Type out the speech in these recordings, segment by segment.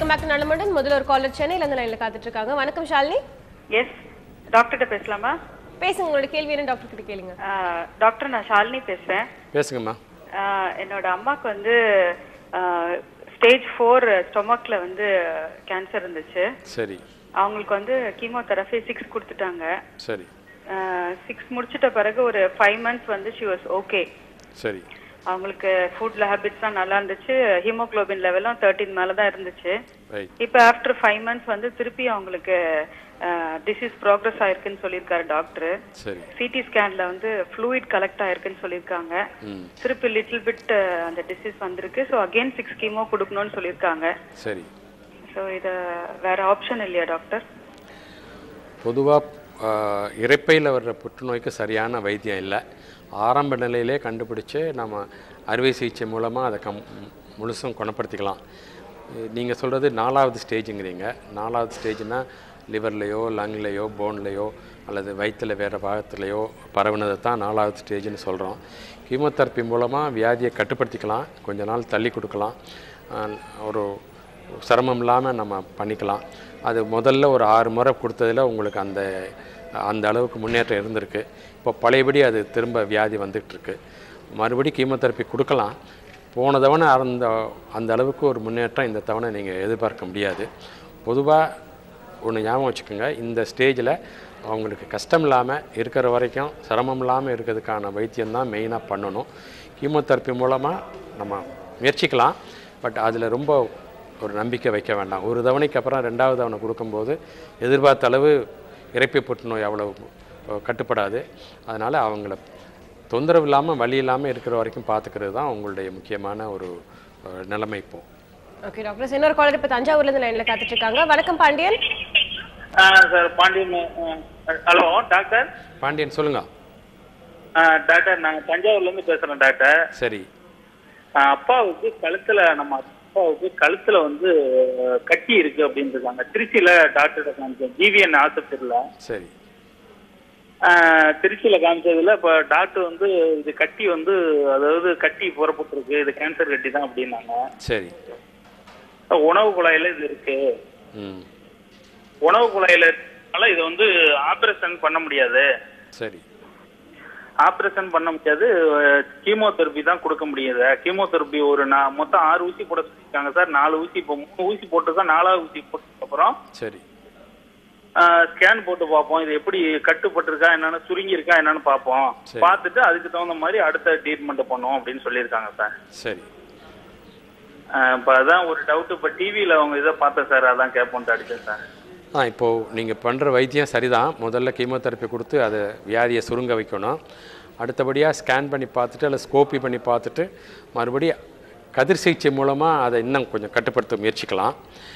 Back to நலமண்டன் முதல்ல ஒரு collar சென்னையில இருந்து லைன்ல காத்துட்டு இருக்காங்க வணக்கம் ஷாலினி எஸ் டாக்டர்கிட்ட பேசலாமா பேசுங்க உங்களோட கேள்வி என்ன டாக்டர் கிட்ட கேளுங்க ஆஹ் டாக்டர் நான் ஷாலினி பேசுறேன் பேசுங்கம்மா ஆஹ் என்னோட அம்மாக்கு வந்து ஸ்டேஜ் ஃபோர் ஸ்டொமக்ல வந்து கேன்சர் இருந்துச்சு சரி அவங்களுக்கு வந்து கீமோதெரபி சிக்ஸ் கொடுத்துட்டாங்க சரி சிக்ஸ் முடிச்சிட்ட பிறகு ஒரு ஃபைவ் மந்த்ஸ் வந்து ஷி வாஸ் ஓகே சரி அவங்களுக்கு ஃபுட்ல ஹேபிட்ஸ்லாம் நல்லா இருந்துச்சு ஹீமோகுளோபின் லெவலும் தேர்ட்டின் மேல தான் இருந்துச்சு ரைட் இப்போ ஆஃப்டர் ஃபைவ் மந்த்ஸ் வந்து திருப்பி அவங்களுக்கு டிசீஸ் ப்ராக்ரஸ் ஆயிருக்குன்னு சொல்லியிருக்காரு டாக்டர் சரி சிடி ஸ்கேன்ல வந்து ஃப்ளூயிட் கலெக்ட் ஆயிருக்குன்னு சொல்லியிருக்காங்க ம் திருப்பி லிட்டில் பிட் அந்த டிசீஸ் வந்திருக்கு ஸோ அகைன் சிக்ஸ் கீமோ கொடுக்கணும்னு சொல்லியிருக்காங்க சரி ஸோ இது வேற ஆப்ஷன் இல்லையா டாக்டர் பொதுவாக இரைப்பையில் வர்ற புற்றுநோய்க்கு சரியான வைத்தியம் இல்லை ஆரம்ப நிலையிலே கண்டுபிடிச்சு நம்ம அறுவை சிகிச்சை மூலமாக அதை கம் முழுசும் குணப்படுத்திக்கலாம் நீங்கள் சொல்கிறது நாலாவது ஸ்டேஜுங்கிறீங்க நாலாவது ஸ்டேஜ்னால் லிவர்லேயோ லங்லேயோ போன்லேயோ அல்லது வயிற்றில் வேறு பாகத்துலேயோ பரவுனதை தான் நாலாவது ஸ்டேஜ்னு சொல்கிறோம் கீமோதெரப்பி மூலமாக வியாதியை கட்டுப்படுத்திக்கலாம் கொஞ்ச நாள் தள்ளி கொடுக்கலாம் அஹ், ஒரு சிரமம் இல்லாமல் நம்ம பண்ணிக்கலாம் அது முதல்ல ஒரு ஆறு முறை கொடுத்ததில் உங்களுக்கு அந்த அந்த அளவுக்கு முன்னேற்றம் இருந்திருக்கு இப்போ பழையபடி அது திரும்ப வியாதி வந்துகிட்டு இருக்கு மறுபடி கீமோதெரப்பி கொடுக்கலாம் போன தவணை அந்த அந்த அளவுக்கு ஒரு முன்னேற்றம் இந்த தவணை நீங்கள் எதிர்பார்க்க முடியாது பொதுவாக ஒன்று ஞாபகம் வச்சுக்கோங்க இந்த ஸ்டேஜில் அவங்களுக்கு கஷ்டம் இல்லாமல் இருக்கிற வரைக்கும் சிரமம் இல்லாமல் இருக்கிறதுக்கான வைத்தியம் தான் மெயினாக பண்ணணும் கீமோதெரப்பி மூலமாக நம்ம முயற்சிக்கலாம் பட் அதில் ரொம்ப ஒரு நம்பிக்கை வைக்க வேண்டாம் ஒரு தவணைக்கு அப்புறம் ரெண்டாவது தவணை கொடுக்கும்போது எதிர்பார்த்த அளவு இறைப்பை புற்றுநோய் அவ்வளோ அஹ், கட்டுப்படாது அதனால் அவங்கள தொந்தரவு இல்லாமல் வலி இல்லாமல் இருக்கிற வரைக்கும் பார்த்துக்கிறது தான் உங்களுடைய முக்கியமான ஒரு அஹ், நிலைமை இப்போ ஓகே டாக்டர் இன்னொரு காலர் இப்ப தஞ்சாவூர்ல இருந்து லைன்ல காத்துட்டு இருக்காங்க வணக்கம் பாண்டியன் ஆ, சார் பாண்டியன் ஆ, ஹலோ டாக்டர் பாண்டியன் சொல்லுங்க ஆ, டாக்டர் நாங்கள் தஞ்சாவூர்லேருந்து பேசுகிறோம் டாக்டர் சரி ஆ, அப்பாவுக்கு கழுத்தில் நம்ம அப்பாவுக்கு கழுத்தில் வந்து கட்டி இருக்கு அப்படின்னு இருக்காங்க திருச்சியில் டாக்டர் காமிச்சோம் ஜிவிஎன் ஆஸ்பத்திரியில் சரி திருச்சியில் காமிச்சதுல இப்போ டாக்டர் வந்து இது கட்டி வந்து அதாவது கட்டி புறப்பட்டுருக்கு இது கேன்சர் கட்டி தான் அப்படின்னாங்க சரி உணவு குழாயில இது இருக்கு ம் உணவு குழாயில இருக்கனால இதை வந்து ஆபரேஷன் பண்ண முடியாது சரி ஆப்ரேஷன் பண்ண முடியாது கீமோதெரப்பி தான் கொடுக்க முடியாது கீமோதெரப்பி ஒரு நான் மொத்தம் ஆறு ஊசி போட சொல்லியிருக்காங்க சார் நாலு ஊசி இப்போ மூணு ஊசி போட்டுருக்கோம் நாலாவது ஊசி போட்டதுக்கு அப்புறம் சரி ஸ்கேன் போட்டு பார்ப்போம் இது எப்படி கட்டுப்பட்டிருக்கா என்னன்னு சுருங்கி இருக்கா என்னன்னு பார்ப்போம் சரி. பார்த்துட்டு அதுக்கு தகுந்த மாதிரி அடுத்த ட்ரீட்மெண்ட் பண்ணுவோம் அப்படின்னு சொல்லியிருக்காங்க சார் சரி இப்போ அதான் ஒரு டவுட் இப்போ டிவியில் அவங்க இதை பார்த்தேன் சார் அதான் கேட்போன்ட்டு அடிச்சேன் சார் ஆ இப்போது நீங்கள் பண்ணுற வைத்தியம் சரிதான் முதல்ல கீமோதெரப்பி கொடுத்து அதை வியாதியை சுருங்க வைக்கணும் அடுத்தபடியாக ஸ்கேன் பண்ணி பார்த்துட்டு அல்லது ஸ்கோப்பி பண்ணி பார்த்துட்டு மறுபடியும் கதிர் சிகிச்சை மூலமாக அதை இன்னும் கொஞ்சம் கட்டுப்படுத்த முயற்சிக்கலாம்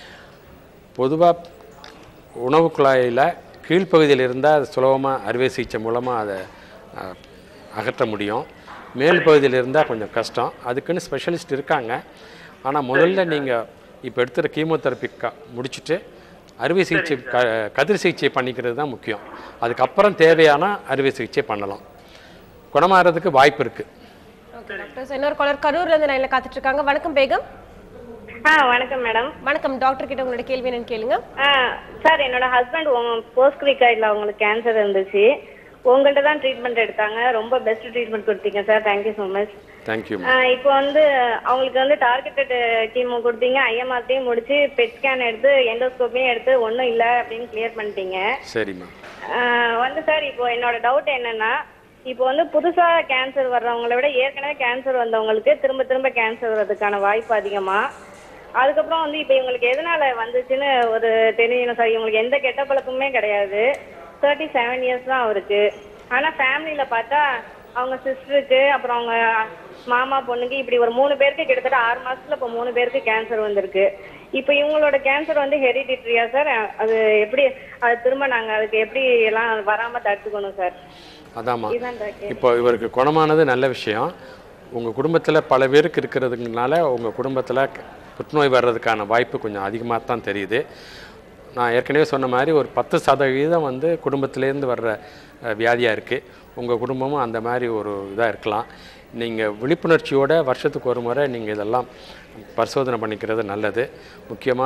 பொதுவாக உணவு குழாயில் கீழ்ப்பகுதியில் இருந்தால் அது சுலபமாக அறுவை சிகிச்சை மூலமாக அதை ஆ, அகற்ற முடியும் மேல் பகுதியில் இருந்தால் கொஞ்சம் கஷ்டம் அதுக்குன்னு ஸ்பெஷலிஸ்ட் இருக்காங்க ஆனால் முதல்ல நீங்கள் இப்போ எடுத்துகிற கீமோதெரப்பி க முடிச்சுட்டு அறுவை சிகிச்சை க கதிர் சிகிச்சை பண்ணிக்கிறது தான் முக்கியம் அதுக்கப்புறம் தேவையான அறுவை சிகிச்சை பண்ணலாம் குணமாகறதுக்கு வாய்ப்பு இருக்குது ஓகே டாக்டர் இன்னொரு காலர் கரூர்ல இருந்து லைன்ல காத்துட்டு இருக்காங்க வணக்கம் பேகம் ஆ வணக்கம் மேடம் வணக்கம் டாக்டர் கிட்ட உங்களோட கேள்வி என்னன்னு கேளுங்க ஆ சார் என்னோட ஹஸ்பண்ட் போஸ்ட் கிரிக்காய்டில் அவங்களுக்கு கேன்சர் இருந்துச்சு உங்கள்கிட்ட தான் ட்ரீட்மெண்ட் எடுத்தாங்க ரொம்ப பெஸ்ட் ட்ரீட்மெண்ட் கொடுத்தீங்க sir thank you so much thank you இப்போ வந்து அவங்களுக்கு வந்து டார்கெட்டட் கீமோ கொடுத்தீங்க ஐஎம்ஆர்டியும் முடிச்சு பெட் ஸ்கேன் எடுத்து எண்டோஸ்கோப்பியும் எடுத்து ஒன்றும் இல்லை அப்படின்னு கிளியர் பண்ணிட்டீங்க சரிம்மா ஆ, வந்து சார் இப்போ என்னோட டவுட் என்னன்னா இப்போ வந்து புதுசா கேன்சர் வர்றவங்களை விட ஏற்கனவே கேன்சர் வந்தவங்களுக்கு திரும்ப திரும்ப கேன்சர் வர்றதுக்கான வாய்ப்பு அதிகமா அதுக்கப்புறம் வந்து இப்போ இவங்களுக்கு எதனால வந்துச்சுன்னு ஒரு தெரியணும் சார் இவங்களுக்கு எந்த கெட்ட பழக்கமுமே கிடையாது தேர்ட்டி செவன் இயர்ஸ் தான் அவருக்கு ஆனா ஃபேமிலியில பார்த்தா அவங்க சிஸ்டருக்கு அப்புறம் அவங்க மாமா பொண்ணுக்கு இப்படி ஒரு மூணு பேருக்கு கிட்டத்தட்ட ஆறு மாசத்துல இப்போ மூணு பேருக்கு கேன்சர் வந்திருக்கு இப்போ இவங்களோட கேன்சர் வந்து ஹெரிடிட்ரியா சார் அது எப்படி அது திரும்ப நாங்க அதுக்கு எப்படி எல்லாம் வராம தடுத்துக்கணும் சார் அதாம்மா இதுதான் டாக்டர் இப்போ இவருக்கு குணமானது நல்ல விஷயம் உங்கள் குடும்பத்தில் பல பேருக்கு இருக்கிறதுனால உங்கள் குடும்பத்தில் புற்றுநோய் வர்றதுக்கான வாய்ப்பு கொஞ்சம் அதிகமாக தான் தெரியுது நான் ஏற்கனவே சொன்ன மாதிரி ஒரு பத்து சதவீதம் வந்து குடும்பத்திலேருந்து வர்ற வியாதியாக இருக்குது உங்கள் குடும்பமும் அந்த மாதிரி ஒரு இதாக இருக்கலாம் நீங்கள் விழிப்புணர்ச்சியோட வருஷத்துக்கு ஒரு முறை நீங்கள் இதெல்லாம் பரிசோதனை பண்ணிக்கிறது நல்லது முக்கியமாக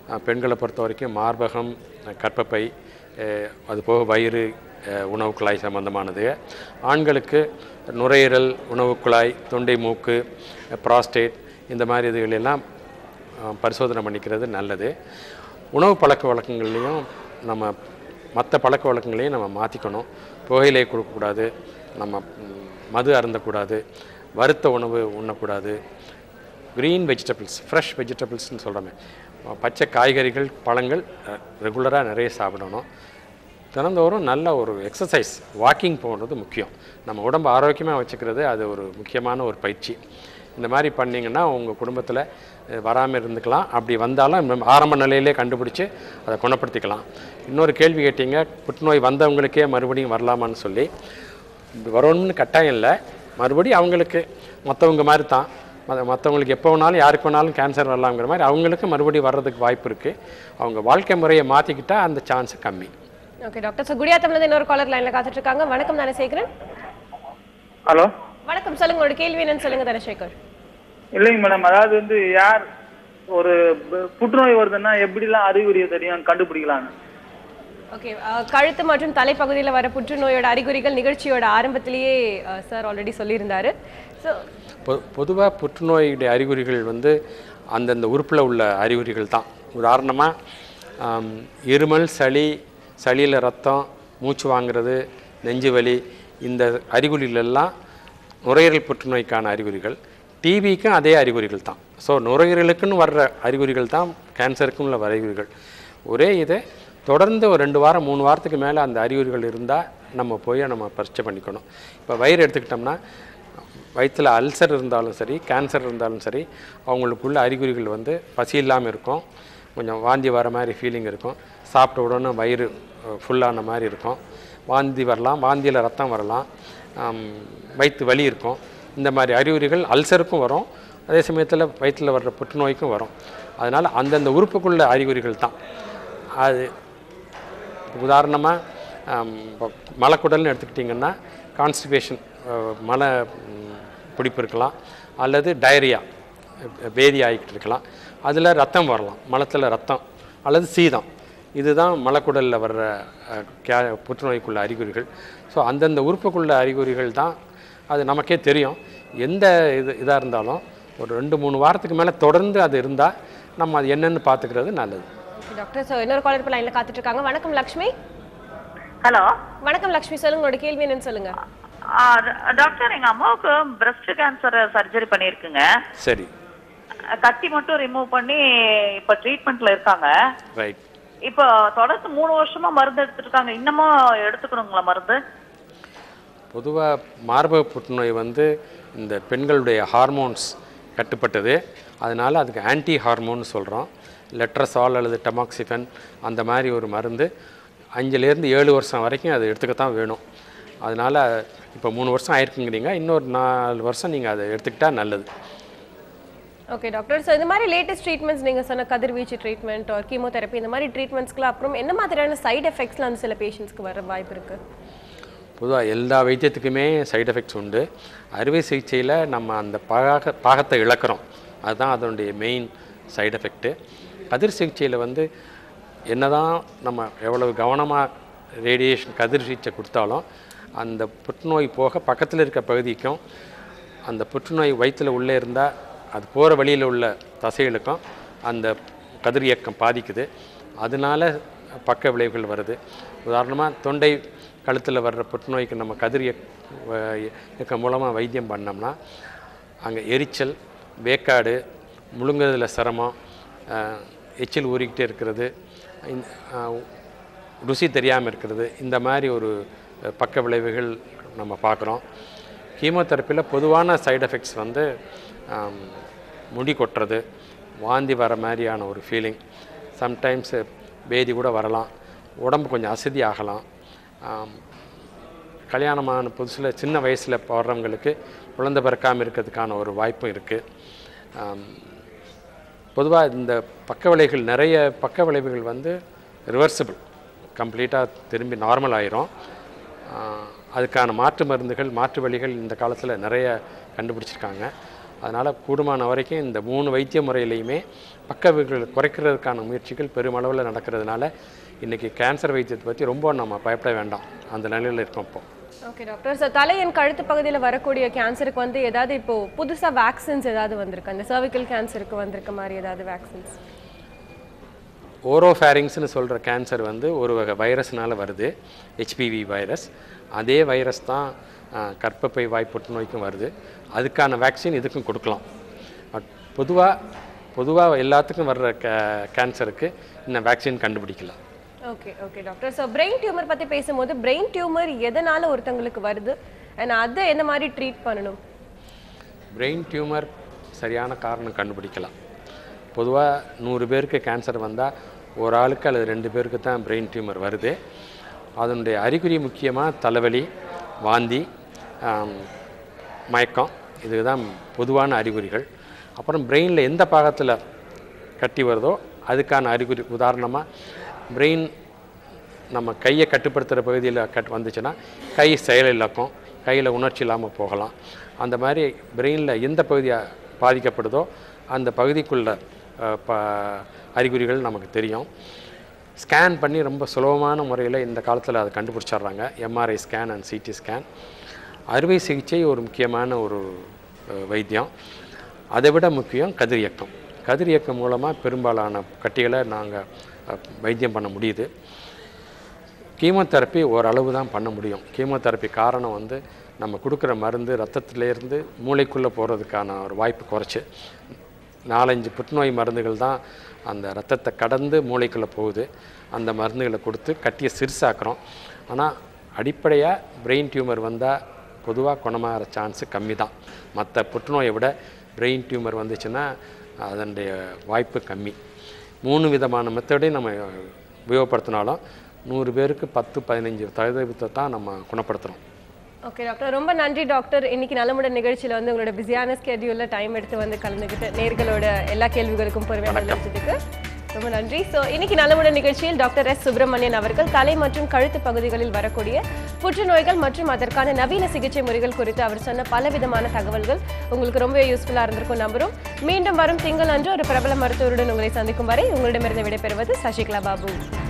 அஹ், பெண்களை பொறுத்த வரைக்கும் மார்பகம் அஹ், கர்ப்பப்பை அஹ், அது போக வயிறு அஹ், உணவு குழாய் சம்பந்தமானது ஆண்களுக்கு நுரையீரல் உணவு குழாய் தொண்டை மூக்கு ப்ராஸ்டேட் இந்த மாதிரி இதுகள் எல்லாம் அஹ், பரிசோதனை பண்ணிக்கிறது நல்லது உணவு பழக்க வழக்கங்கள்லையும் நம்ம மற்ற பழக்க வழக்கங்களையும் நம்ம மாற்றிக்கணும் புகையிலை கொடுக்கக்கூடாது நம்ம ம், மது அருந்தக்கூடாது வறுத்த உணவு உண்ணக்கூடாது க்ரீன் வெஜிடபிள்ஸ் ஃப்ரெஷ் வெஜிடபிள்ஸ்னு சொல்கிறோமே பச்சை காய்கறிகள் பழங்கள் ரெகுலராக நிறைய சாப்பிடணும் தினந்தோறும் நல்ல ஒரு எக்ஸசைஸ் வாக்கிங் போகிறது முக்கியம் நம்ம உடம்பு ஆரோக்கியமாக வச்சுக்கிறது அது ஒரு முக்கியமான ஒரு பயிற்சி இந்த மாதிரி பண்ணிங்கன்னா உங்கள் குடும்பத்தில் வராமல் இருந்துக்கலாம் அப்படி வந்தாலும் நம்ம ஆரம்ப நிலையிலே கண்டுபிடிச்சி அதை குணப்படுத்திக்கலாம் இன்னொரு கேள்வி கேட்டீங்க புற்றுநோய் வந்தவங்களுக்கே மறுபடியும் வரலாமான்னு சொல்லி இது வரணும்னு கட்டாயம் இல்லை மறுபடியும் அவங்களுக்கு மற்றவங்க மாதிரி தான் மற்றவங்களுக்கு எப்போ வேணாலும் யாருக்கு வேணாலும் கேன்சர் வரலாங்கிற மாதிரி அவங்களுக்கு மறுபடியும் வர்றதுக்கு வாய்ப்பு இருக்குது அவங்க வாழ்க்கை முறையை மாற்றிக்கிட்டால் அந்த சான்ஸ் கம்மி ஓகே டாக்டர் ஸோ குடியாத்தம்ல இன்னொரு காலர் லைன்ல காத்துட்டு இருக்காங்க வணக்கம் தனசேகரன் ஹலோ வணக்கம் சொல்லுங்க உங்களோட கேள்வி என்னன்னு சொல்லுங்க தனசேகர் இல்லைங்க மேடம் அதாவது வந்து யார் ஒரு பு- புற்றுநோய் வருதுன்னா எப்படிலாம் அறிகுறியை தெரியும் கண்டுபிடிக்கலாங்க ஓகே கழுத்து மற்றும் தலைப்பகுதியில் வர புற்றுநோயோட அறிகுறிகள் நிகழ்ச்சியோட ஆரம்பத்திலேயே சார் ஆல்ரெடி சொல்லியிருந்தாரு ஸோ பொ பொதுவாக புற்றுநோயுடைய அறிகுறிகள் வந்து அந்தந்த உறுப்பில் உள்ள அறிகுறிகள் தான் உதாரணமாக இருமல் சளி சளியில் ரத்தம் மூச்சு வாங்குறது நெஞ்சு வலி இந்த அறிகுறிகள் எல்லாம் நுரையீரல் புற்றுநோய்க்கான அறிகுறிகள் டிபிக்கும் அதே அறிகுறிகள் தான் ஸோ நுரையீரலுக்குன்னு வர்ற அறிகுறிகள் தான் கேன்சருக்கும் உள்ள அறிகுறிகள் ஒரே இது தொடர்ந்து ஒரு ரெண்டு வாரம் மூணு வாரத்துக்கு மேலே அந்த அறிகுறிகள் இருந்தால் நம்ம போய் நம்ம பரிச்சை பண்ணிக்கணும் இப்போ வயிறு எடுத்துக்கிட்டோம்னா வயிற்றில் அல்சர் இருந்தாலும் சரி கேன்சர் இருந்தாலும் சரி அவங்களுக்குள்ள அறிகுறிகள் வந்து பசி இல்லாமல் இருக்கும் கொஞ்சம் வாந்தி வர மாதிரி ஃபீலிங் இருக்கும் சாப்பிட்ட உடனே வயிறு ஃபுல்லான மாதிரி இருக்கும் வாந்தி வரலாம் வாந்தியில் ரத்தம் வரலாம் ஆம், வயிற்று வலி இருக்கும் இந்த மாதிரி அறிகுறிகள் அல்சருக்கும் வரும் அதே சமயத்தில் வயிற்றில் வர்ற புற்றுநோய்க்கும் வரும் அதனால் அந்தந்த உறுப்புக்குள்ள அறிகுறிகள் தான் அது உதாரணமாக மலக்குடல்னு எடுத்துக்கிட்டிங்கன்னா கான்ஸ்டிபேஷன் மலை ம், பிடிப்பு இருக்கலாம் அல்லது டயரியா பேதி ஆகிக்கிட்டு இருக்கலாம் அதில் ரத்தம் வரலாம் மலத்தில் ரத்தம் அல்லது சீதம் இதுதான் மலக்குடலில் வர்ற அஹ், கே புற்றுநோய்க்குள்ள அறிகுறிகள் ஸோ அந்தந்த உறுப்புக்குள்ள அறிகுறிகள் தான் அது நமக்கே தெரியும் எந்த இது இதாக இருந்தாலும் ஒரு ரெண்டு மூணு வாரத்துக்கு மேலே தொடர்ந்து அது இருந்தால் நம்ம அது என்னென்னு பார்த்துக்கிறது நல்லது டாக்டர் ஸோ இன்னொரு காலர் இப்போ லைனில் காத்துட்டு இருக்காங்க வணக்கம் லக்ஷ்மி ஹலோ வணக்கம் லக்ஷ்மி சொல்லுங்க உங்களோட கேள்வி என்னன்னு சொல்லுங்க டாக்டர் எங்க அம்மாவுக்கு பிரஸ்ட் கேன்சர் சர்ஜரி பண்ணிருக்குங்க சரி கட்டி மட்டும் ரிமூவ் பண்ணி இப்ப ட்ரீட்மெண்ட்ல இருக்காங்க ரைட் இப்போ தொடர்ந்து மூணு வருஷமா மருந்து எடுத்துட்டு இருக்காங்க இன்னமும் எடுத்துக்கணுங்களா மருந்து பொதுவாக மார்பக புற்றுநோய் வந்து இந்த பெண்களுடைய ஹார்மோன்ஸ் கட்டுப்பட்டது அதனால் அதுக்கு ஆன்டி ஹார்மோன் சொல்கிறோம் லெட்ரஸால் அல்லது டெமாக்சிஃபன் அந்த மாதிரி ஒரு மருந்து அஞ்சுலேருந்து ஏழு வருஷம் வரைக்கும் அது எடுத்துக்கத்தான் வேணும் அதனால் இப்போ மூணு வருஷம் ஆயிருக்குங்கிறீங்க இன்னொரு நாலு வருஷம் நீங்கள் அதை எடுத்துக்கிட்டால் நல்லது ஓகே டாக்டர் ஸோ இந்த மாதிரி லேட்டஸ்ட் ட்ரீட்மெண்ட்ஸ் நீங்கள் சொன்ன கதிர்வீச்சு ட்ரீட்மெண்ட் ஒரு கீமோதெரப்பி இந்த மாதிரி ட்ரீட்மெண்ட்ஸ்க்குலாம் அப்புறம் என்ன மாதிரியான சைடு எஃபெக்ட்ஸ்லாம் வந்து சில பேஷண்ட்ஸ்க்கு வர வாய்ப்பு இருக்குது பொதுவாக எல்லா வைத்தியத்துக்குமே சைடு எஃபெக்ட்ஸ் உண்டு அறுவை சிகிச்சையில் நம்ம அந்த பாக பாகத்தை இழக்கிறோம் அதுதான் அதனுடைய மெயின் சைடு எஃபெக்ட்டு கதிர் சிகிச்சையில் வந்து என்னதான் நம்ம எவ்வளவு கவனமாக ரேடியேஷன் கதிர் சிகிச்சை கொடுத்தாலும் அந்த புற்றுநோய் போக பக்கத்தில் இருக்க பகுதிக்கும் அந்த புற்றுநோய் வயிற்றில் உள்ளே இருந்தால் அது போகிற வழியில் உள்ள தசைகளுக்கும் அந்த கதிர் இயக்கம் பாதிக்குது அதனால பக்க விளைவுகள் வருது உதாரணமாக தொண்டை கழுத்தில் வர்ற புற்றுநோய்க்கு நம்ம கதிர் இயக்- வ- இயக்கம் மூலமாக வைத்தியம் பண்ணோம்னா அங்கே எரிச்சல் வேக்காடு முழுங்குறதுல சிரமம் அஹ், எச்சில் ஊறிக்கிட்டே இருக்கிறது இந்த- அஹ், ருசி தெரியாமல் இருக்கிறது இந்த மாதிரி ஒரு அஹ், பக்க விளைவுகள் நம்ம பார்க்குறோம் கீமோதெரப்பியில் பொதுவான சைடு எஃபெக்ட்ஸ் வந்து ஆம், முடி கொட்டுறது வாந்தி வர மாதிரியான ஒரு ஃபீலிங் சம்டைம்ஸு பேதி கூட வரலாம் உடம்பு கொஞ்சம் அசதி ஆகலாம் ஆம், கல்யாணமான புதுசில் சின்ன வயசில் போடுறவங்களுக்கு குழந்தை பிறக்காமல் இருக்கிறதுக்கான ஒரு வாய்ப்பும் இருக்குது பொதுவாக இந்த பக்க விளைவுகள் நிறைய பக்க விளைவுகள் வந்து ரிவர்சிபிள் கம்ப்ளீட்டாக திரும்பி நார்மல் ஆயிரும் ஆஹ் அதுக்கான மாற்று மருந்துகள் மாற்று வழிகள் இந்த காலத்தில் நிறைய கண்டுபிடிச்சிருக்காங்க அதனால் கூடுமான வரைக்கும் இந்த மூணு வைத்திய முறையிலையுமே பக்க விளைவுகளை குறைக்கிறதுக்கான முயற்சிகள் பெருமளவில் நடக்கிறதுனால இன்றைக்கி கேன்சர் வைத்தியத்தை பற்றி ரொம்ப நம்ம பயப்பட வேண்டாம் அந்த நிலையில் இருக்கோம் இப்போ ஓகே டாக்டர் ஸோ தலையன் கழுத்து பகுதியில் வரக்கூடிய கேன்சருக்கு வந்து ஏதாவது இப்போ புதுசாக வேக்சின்ஸ் ஏதாவது வந்திருக்கு அந்த சர்விக்கல் கேன்சருக்கு வந்திருக்க மாதிரி ஏதாவது வேக்சின்ஸ் ஓரோஃபேரிங்ஸ்னு சொல்கிற கேன்சர் வந்து ஒரு வகை வைரஸ்னால வருது ஹெச்பிவி வைரஸ் அதே வைரஸ் தான் அஹ், கர்ப்பப்பை வாய் புற்றுநோய்க்கும் வருது அதுக்கான வேக்சின் இதுக்கும் கொடுக்கலாம் பட் பொதுவாக பொதுவாக எல்லாத்துக்கும் வர்ற கே கேன்சருக்கு இன்னும் வேக்சின் கண்டுபிடிக்கல okay okay doctor so brain tumour பற்றி பேசும்போது பிரெயின் டியூமர் எதனால ஒருத்தங்களுக்கு வருது அண்ட் அதை எந்த மாதிரி ட்ரீட் பண்ணணும் பிரெயின் டியூமர் சரியான காரணம் கண்டுபிடிக்கலாம் பொதுவாக நூறு பேருக்கு கேன்சர் வந்தால் ஒரு ஆளுக்கு அல்லது ரெண்டு பேருக்கு தான் பிரெயின் டியூமர் வருது அதனுடைய அறிகுறி முக்கியமாக தலைவலி வாந்தி ஆம், மயக்கம் இதுதான் பொதுவான அறிகுறிகள் அப்புறம் பிரெயினில் எந்த பாகத்தில் கட்டி வருதோ அதுக்கான அறிகுறி உதாரணமாக பிரெயின் நம்ம கையை கட்டுப்படுத்துகிற பகுதியில் கட் வந்துச்சுன்னா கை செயலிழக்கும் கையில் உணர்ச்சி இல்லாமல் போகலாம் அந்த மாதிரி பிரெயினில் எந்த பகுதி பாதிக்கப்படுதோ அந்த பகுதிக்குள்ள அஹ், ப அறிகுறிகள் நமக்கு தெரியும் ஸ்கேன் பண்ணி ரொம்ப சுலபமான முறையில் இந்த காலத்தில் அதை கண்டுபிடிச்சிடுறாங்க MRI scan and CT scan அறுவை சிகிச்சை ஒரு முக்கியமான ஒரு அஹ், வைத்தியம் அதை விட முக்கியம் கதிரியக்கம் கதிரியக்கம் மூலமாக பெரும்பாலான கட்டிகளை நாங்கள் வைத்தியம் பண்ண முடியுது கீமோதெரப்பி ஓரளவு தான் பண்ண முடியும் கீமோதெரப்பி காரணம் வந்து நம்ம கொடுக்குற மருந்து ரத்தத்திலேருந்து மூளைக்குள்ளே போகிறதுக்கான ஒரு வாய்ப்பு குறைச்சி நாலஞ்சு புற்றுநோய் மருந்துகள் தான் அந்த ரத்தத்தை கடந்து மூளைக்குள்ளே போகுது அந்த மருந்துகளை கொடுத்து கட்டியை சிறுசாக்குறோம் ஆனால் அடிப்படையாக பிரெயின் டியூமர் வந்தால் பொதுவாக குணமாகிற சான்ஸு கம்மி தான் மற்ற புற்றுநோயை விட பிரெயின் டியூமர் வந்துச்சுன்னா அதனுடைய வாய்ப்பு கம்மி மூணு விதமான மெத்தடையும் நம்ம உபயோகப்படுத்தினாலும் நூறு பேருக்கு பத்து பதினஞ்சு சதவீதத்தை தான் நம்ம குணப்படுத்துகிறோம் ஓகே டாக்டர் ரொம்ப நன்றி டாக்டர் இன்னைக்கு நலமுடன் நிகழ்ச்சியில் வந்து உங்களோட பிஸியான ஸ்கெடியூலில் டைம் எடுத்து வந்து கலந்துக்கிட்டு நேர்களோட எல்லா கேள்விகளுக்கும் பொறுமையாக பதிலளிச்சதுக்கு ரொம்ப நன்றி ஸோ இன்னைக்கு நலமுடன் நிகழ்ச்சியில் டாக்டர் எஸ் சுப்பிரமணியன் அவர்கள் தலை மற்றும் கழுத்து பகுதிகளில் வரக்கூடிய புற்றுநோய்கள் மற்றும் அதற்கான நவீன சிகிச்சை முறைகள் குறித்து அவர் சொன்ன பலவிதமான தகவல்கள் உங்களுக்கு ரொம்ப யூஸ்ஃபுல்லாக இருந்திருக்கும் நம்புறோம் மீண்டும் வரும் திங்கள் அன்று ஒரு பிரபல மருத்துவருடன் உங்களை சந்திக்கும் வரை உங்களிடமிருந்து விடைபெறுவது சசிகலா பாபு